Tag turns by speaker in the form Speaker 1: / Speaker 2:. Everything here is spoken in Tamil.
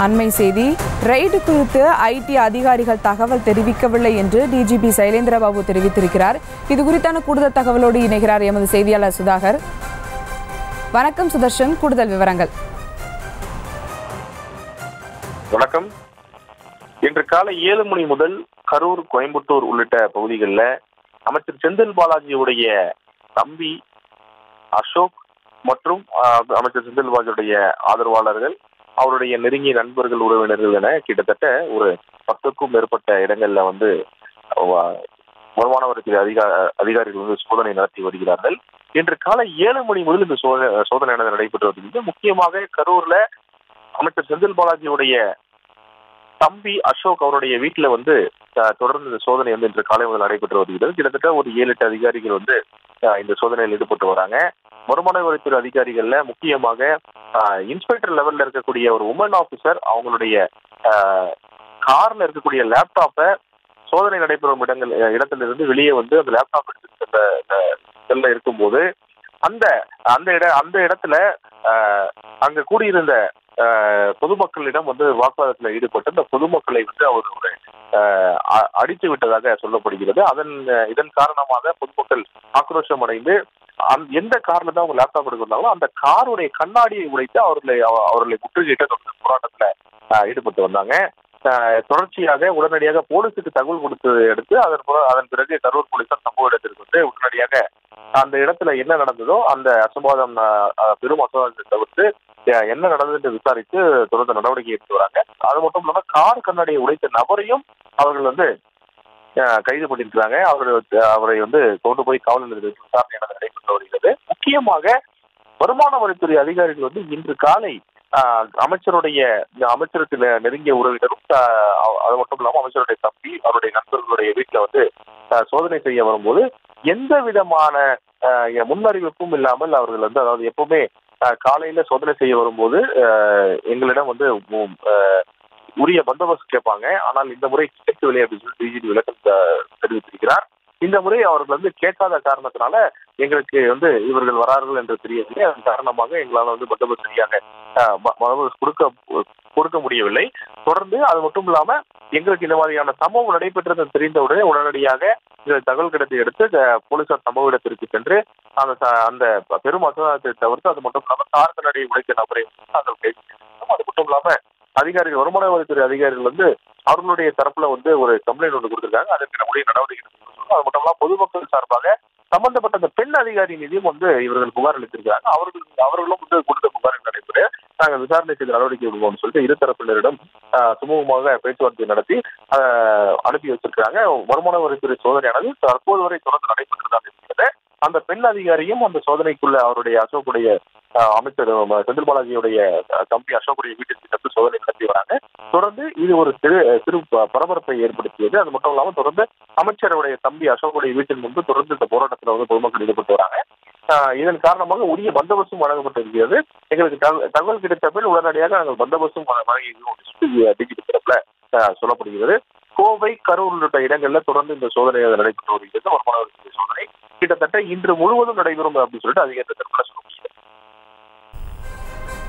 Speaker 1: அண்மை செய்தி ரெய்டு குறித்து ஐடி அதிகாரிகள் தகவல் தெரிவிக்கவில்லை என்று டிஜிபி சைலேந்திரபாபு தெரிவித்திருக்கிறார் இது குறித்தான கூடுதல் தகவலோடு இணைகிறார் எமது செய்தியாளர் சுதாகர் வணக்கம் சுதர்ஷன் கூடுதல் விவரங்கள்
Speaker 2: வணக்கம் இன்று காலை ஏழு மணி முதல் கரூர் கோயம்புத்தூர் உள்ளிட்ட பகுதிகளில் அமைச்சர் செந்தில் பாலாஜியுடைய தம்பி அசோக் மற்றும் ஆஹ், அமைச்சர் செந்தில் பாலாஜியுடைய ஆதரவாளர்கள் அவருடைய நெருங்கிய நண்பர்கள் உறவினர்கள் என கிட்டத்தட்ட ஒரு பத்துக்கும் மேற்பட்ட இடங்கள்ல வந்து ஆஹ், வருமான வரித்துறை அதிகா அதிகாரிகள் வந்து சோதனை நடத்தி வருகிறார்கள் இன்று காலை ஏழு மணி முதல் இந்த சோதனை சோதனையானது நடைபெற்று வருகிறது முக்கியமாக கரூர்ல அமைச்சர் செந்தில் பாலாஜியுடைய தம்பி அசோக் அவருடைய வீட்டுல வந்து அஹ், தொடர்ந்து இந்த சோதனை வந்து இன்று காலை முதல் நடைபெற்று வருகிறது கிட்டத்தட்ட ஒரு ஏழு எட்டு அதிகாரிகள் வந்து அஹ், இந்த சோதனையில் ஈடுபட்டு வராங்க வருமான வரித்துறை அதிகாரிகள்ல முக்கியமாக அஹ், இன்ஸ்பெக்டர் லெவல்ல இருக்கக்கூடிய ஒரு உமன் ஆபீசர் அவங்களுடைய அஹ், கார்ல இருக்கக்கூடிய லேப்டாப்பை சோதனை நடைபெறும் இடங்கள் அஹ், இடத்திலிருந்து வெளியே வந்து அந்த லேப்டாப் எடுத்து செல்ல செல்ல இருக்கும்போது அந்த அந்த இட அந்த இடத்துல அஹ், அங்க கூடியிருந்த அஹ், பொதுமக்களிடம் வந்து வாக்குவாதத்தில் ஈடுபட்டு அந்த பொதுமக்களை வந்து அவர் ஒரு அஹ், அ- அடித்து விட்டதாக சொல்லப்படுகிறது அதன் அஹ், இதன் காரணமாக பொதுமக்கள் ஆக்ரோஷம் அடைந்து அந்த- எந்த கார்ல தான் அவங்க லேப்டாப் எடுக்க வந்தாங்களோ அந்த காருடைய கண்ணாடியை உடைத்து அவர்களை அவ- அவர்களை முற்றுகையிட்ட தொடர்ந்து போராட்டத்துல அஹ், ஈடுபட்டு வந்தாங்க அஹ், தொடர்ச்சியாக உடனடியாக போலீசுக்கு தகவல் கொடுத்ததை அடுத்து அதன் பிற- அதன் பிறகு கரூர் போலீசார் சம்பவ இடத்திற்கு வந்து உடனடியாக அந்த இடத்துல என்ன நடந்ததோ அந்த அசம்பாதம் அஹ், அஹ், பெரும் அசம்பாதத்தை தவிர்த்து அஹ், என்ன நடந்தது என்று விசாரித்து தொடர்ந்து நடவடிக்கை எடுத்து வராங்க அது மட்டும் இல்லாம கார் கண்ணாடியை உடைத்த நபரையும் அவர்கள் வந்து அஹ், கைது பண்ணியிருக்கிறாங்க அவர் அவரை வந்து கொண்டு போய் காவல் நிலையத்தில் விசாரணை நடைபெற்று வருகிறது முக்கியமாக வருமான வரித்துறை அதிகாரிகள் வந்து இன்று காலை அஹ், அமைச்சருடைய இந்த அமைச்சருக்கு நெ- நெருங்கிய உறவினரும் அஹ், அவ- அது மட்டும் இல்லாமல் அமைச்சருடைய தம்பி அவருடைய நண்பர்களுடைய வீட்டில் வந்து அஹ், சோதனை செய்ய வரும்போது எந்த விதமான அஹ், முன்னறிவிப்பும் இல்லாமல் அவர்கள் வந்து அதாவது எப்பவுமே அஹ், காலையில சோதனை செய்ய வரும்போது அஹ், எங்களிடம் வந்து உம், அஹ், உரிய பந்தோபஸ்து கேட்பாங்க ஆனால் இந்த முறை கேட்கவில்லை அப்படின்னு சொல்லி டிஜிபி விளக்கம் த- தெரிவித்திருக்கிறார் இந்த முறை அவர்கள் வந்து கேட்காத காரணத்தினால எங்களுக்கு வந்து இவர்கள் வரார்கள் என்று தெரியவில்லை அதன் காரணமாக எங்களால் வந்து பந்தோபஸ்து சரியாக அஹ், ப- பந்தோபஸ்து கொடுக்க கொடுக்க முடியவில்லை தொடர்ந்து அது மட்டும் இல்லாம எங்களுக்கு இந்த மாதிரியான சம்பவம் நடைபெற்றது தெரிந்தவுடனே உடனடியாக இந்த தகவல் கிடைத்தை எடுத்து அஹ், போலீசார் சம்பவ இடத்திற்கு சென்று அந்த ச- அந்த பெரும் அசம்பாதத்தை தவிர்த்து அது மட்டும் இல்லாம கார் கண்ணாடியை உடைத்த நபரை நாங்கள் கைது செய்தோம். அது மட்டும் இல்லாம அதிகாரிகள் வருமான வரித்துறை அதிகாரிகள் வந்து அவர்களுடைய தரப்புல வந்து ஒரு கம்ப்ளைண்ட் ஒன்று கொடுத்திருக்காங்க அதற்கு உரிய நடவடிக்கை எடுக்கணும்னு சொல்லி, அது மட்டும் இல்லாம பொதுமக்கள் சார்பாக சம்பந்தப்பட்ட அந்த பெண் அதிகாரி மீதும் வந்து இவர்கள் புகார் அளித்திருக்காங்க அவர்கள் அவர்களும் வந்து கொடுத்த புகாரின் நடைபெற நாங்கள் விசாரணை செய்து நடவடிக்கை எடுப்போம்னு சொல்லிட்டு இரு தரப்பினரிடம் ஆஹ், சுமூகமாக பேச்சுவார்த்தை நடத்தி ஆஹ், அனுப்பி வச்சிருக்காங்க வருமான வரித்துறை சோதனையானது தற்போது வரை தொடர்ந்து நடைபெற்றுதான் இருக்கிறது அந்த பெண் அதிகாரியும் அந்த சோதனைக்குள்ள அவருடைய அசோக்குடைய ஆஹ், அமைச்சர் அஹ், செந்தில் பாலாஜியுடைய அஹ், தம்பி அசோக்குடைய வீட்டிற்கு சென்று சோதனை நடத்தி வராங்க தொடர்ந்து இது ஒரு சிறு சிறு ப- பரபரப்பை ஏற்படுத்தியது அது மட்டும் இல்லாமல் தொடர்ந்து அமைச்சருடைய தம்பி அசோக்குடைய வீட்டின் முன்பு தொடர்ந்து இந்த போராட்டத்தில் வந்து பொதுமக்கள் ஈடுபட்டு வராங்க ஆஹ், இதன் காரணமாக உரிய பந்தோபஸ்தும் வழங்கப்பட்டிருக்கிறது எங்களுக்கு தக- தகவல் கிடைத்த பின் உடனடியாக நாங்கள் பந்தோபஸ்தும் வ- வழங்கியிருக்கோம் டிஜிபி தரப்புல ஆஹ், சொல்லப்படுகிறது கோவை கரூர் உள்ளிட்ட இடங்கள்ல தொடர்ந்து இந்த சோதனை நடைபெற்று வருகிறது வருமான வரித்துறை சோதனை கிட்டத்தட்ட இன்று முழுவதும் நடைபெறும் அப்படின்னு சொல்லிட்டு அதிகாரி தரப்புல சொல்ல முடியும்